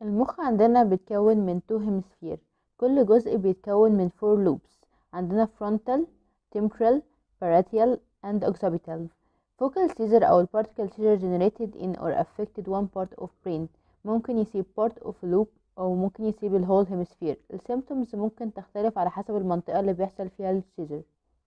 المخ عندنا بيتكون من تو هيمسفير كل جزء بيتكون من four loops عندنا frontal temporal parietal and occipital focal seizure أو ال particle seizure generated in or affected one part of brain ممكن يسيب part of a loop أو ممكن يسيب ال whole hemisphere ال symptoms ممكن تختلف على حسب المنطقة اللي بيحصل فيها ال seizure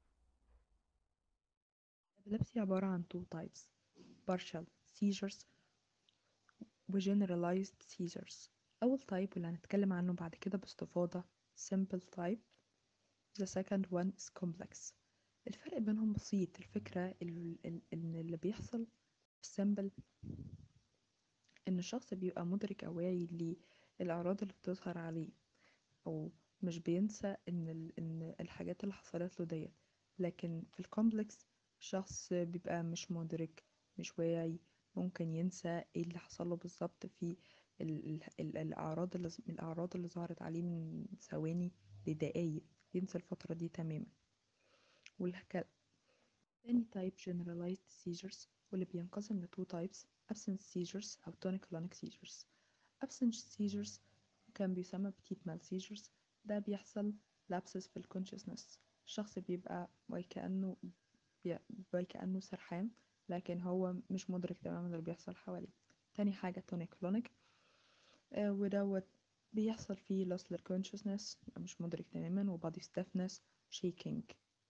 epilepsy عبارة عن two types partial seizures و generalized seizures أول type واللي هنتكلم عنه بعد كده باستفاضة simple type the second one is complex الفرق بينهم بسيط الفكرة ال- ال- إن اللي بيحصل في simple إن الشخص بيبقى مدرك أو واعي للأعراض اللي بتظهر عليه أو مش بينسى إن ال- إن الحاجات اللي حصلت له ديت لكن في الكومبلكس الشخص بيبقى مش مدرك مش واعي ممكن ينسى ايه اللي حصل له بالظبط في ال ال ال الأعراض اللي الأعراض اللي ظهرت عليه من ثواني لدقايق ينسى الفترة دي تماما والهكذا تاني type generalized seizures واللي بينقسم ل two types absence seizures أو tonic-clonic seizures absence seizures كان بيسمى petit mal seizures ده بيحصل lapses في ال consciousness الشخص بيبقى وكأنه بي- وكأنه سرحان لكن هو مش مدرك تماما اللي بيحصل حواليه تاني حاجة tonic clonic آه ودوت بيحصل فيه loss لل consciousness يبقى مش مدرك تماما و body stiffness shaking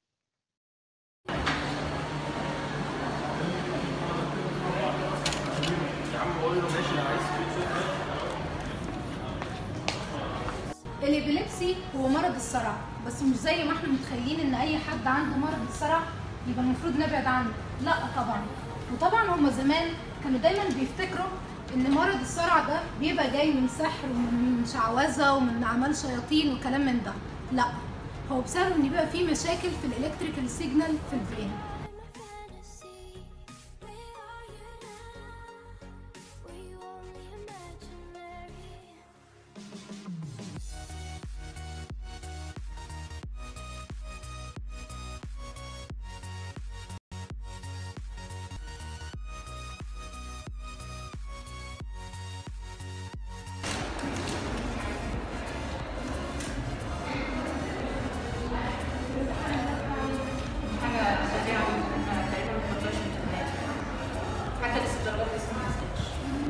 الابيليبسي هو مرض الصرع بس مش زي ما احنا متخيلين ان اي حد عنده مرض الصرع يبقى المفروض نبعد عنه لا طبعا وطبعا هما زمان كانوا دايما بيفتكروا ان مرض الصرع ده بيبقى جاي من سحر ومن شعوذه ومن اعمال شياطين وكلام من ده لا هو بسبب ان بيبقى فيه مشاكل في الالكتريكال سيجنال في البرين حتى لسه الدرجات لسه ما نزلتش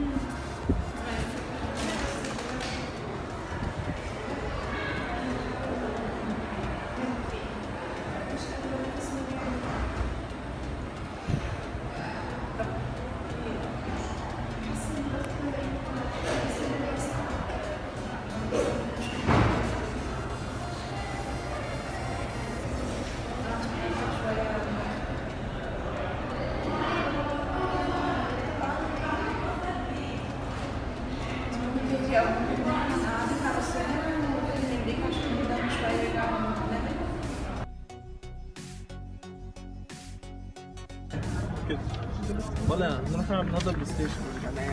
كده ولا نروح نلعب نهضر بلاي ستيشن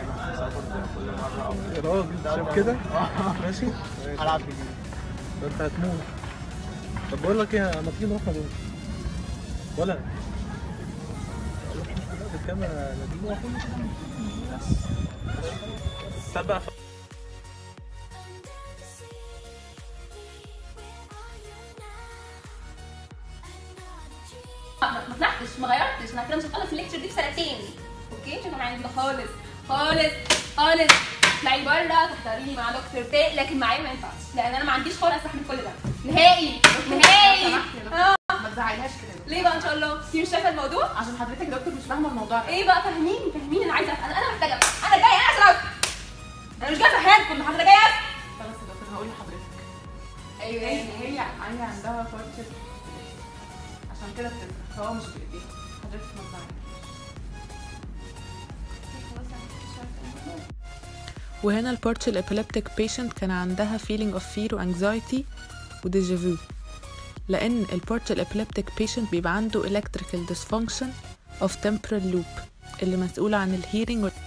يا راجل شايف كده ماشي هلعب جديد ده انت هتموت طب بقول لك ايه ما تيجي نروح نروح ولا الكاميرا نجيب سبع ما طلعتش ما غيرتش انا كده مش هخلص الليكتشر دي في سنتين اوكي مش هتبقى عندي ده خالص خالص خالص اطلعي بره تحضريني مع دكتور تاء لكن معايا ما ينفعش لان انا ما عنديش خالص استحمل كل ده نهائي نهائي اه ما تزعلهاش كده ليه بقى ان شاء الله انت مش شايفه الموضوع عشان حضرتك دكتور مش فاهمه الموضوع ده ايه بقى فهميني فهميني انا عايزه أفهم. انا انا محتاجه أفهم. انا جايه انا عايزه أفهم. انا مش جايه افهمكم حضرتك جايه أفهم. خلاص يا دكتور هقول لحضرتك ايوه هي هي هي عندها فرط عشان كده بتزعل فهو مش بايديها حضرتك ما تزعليش وهنا البارتشل epileptic patient كان عندها feeling of fear و anxiety و déjà vu لأن البارتشل epileptic patient بيبقى عنده electrical dysfunction of temporal loop اللي مسؤولة عن الهيرنج وال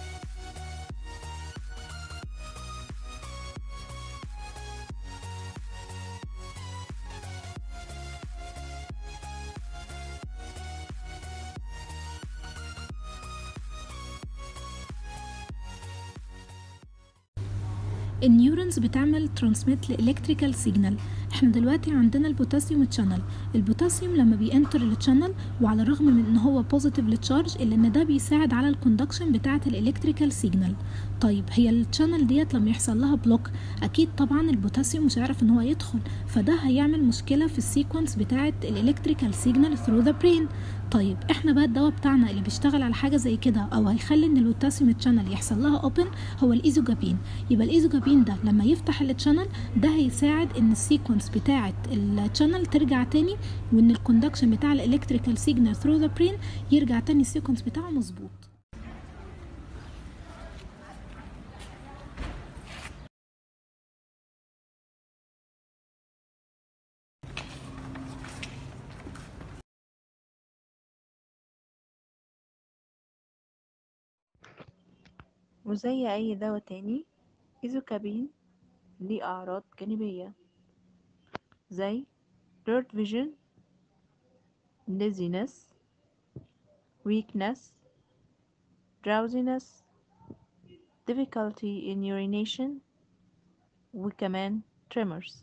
النيورونز بتعمل ترانسميت لإلكتريكال سيجنال احنا دلوقتي عندنا البوتاسيوم تشانل البوتاسيوم لما بينتر التشانل وعلى الرغم من ان هو بوزيتيف لتشارج الا ان ده بيساعد على الكوندكشن بتاعه الالكتريكال سيجنال طيب هي التشانل ديت لما يحصل لها بلوك اكيد طبعا البوتاسيوم مش هيعرف ان هو يدخل فده هيعمل مشكله في السيكونس بتاعه الالكتريكال سيجنال ثرو ذا برين طيب احنا بقى الدواء بتاعنا اللي بيشتغل على حاجه زي كده او هيخلي ان البوتاسيوم تشانل يحصل لها اوبن هو الايزوجابين يبقى الايزوجابين ده لما يفتح التشانل ده هيساعد ان السيكونس بتاعه التشانل ترجع تاني وان الكوندكشن بتاع الالكتريكال سيجنال ثرو ذا برين يرجع تاني السيكونس بتاعه مظبوط وزي أي دواء تاني إيزوكابين ليه أعراض جانبية زي blurred vision dizziness weakness drowsiness difficulty in urination وكمان tremors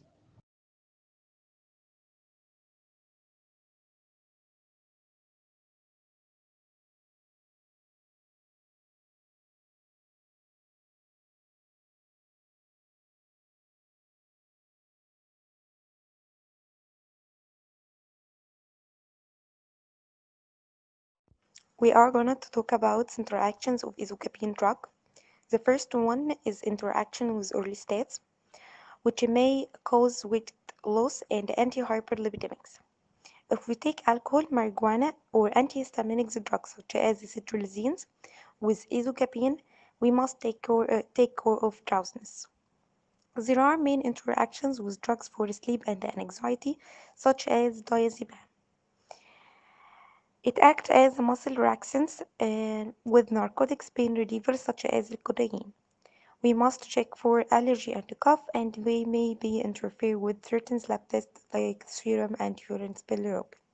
We are going to talk about interactions of isocapine drug. The first one is interaction with orlistats, which may cause weight loss and antihyperlipidemics. If we take alcohol, marijuana, or antihistaminic drugs such as cetirizines with isocapine, we must take care, uh, take care of drowsiness. There are main interactions with drugs for sleep and anxiety, such as diazepam. It acts as a muscle relaxant uh, with narcotics pain relievers such as codeine. We must check for allergy and cough, and they may be interfere with certain lab tests like serum and urine bilirubin.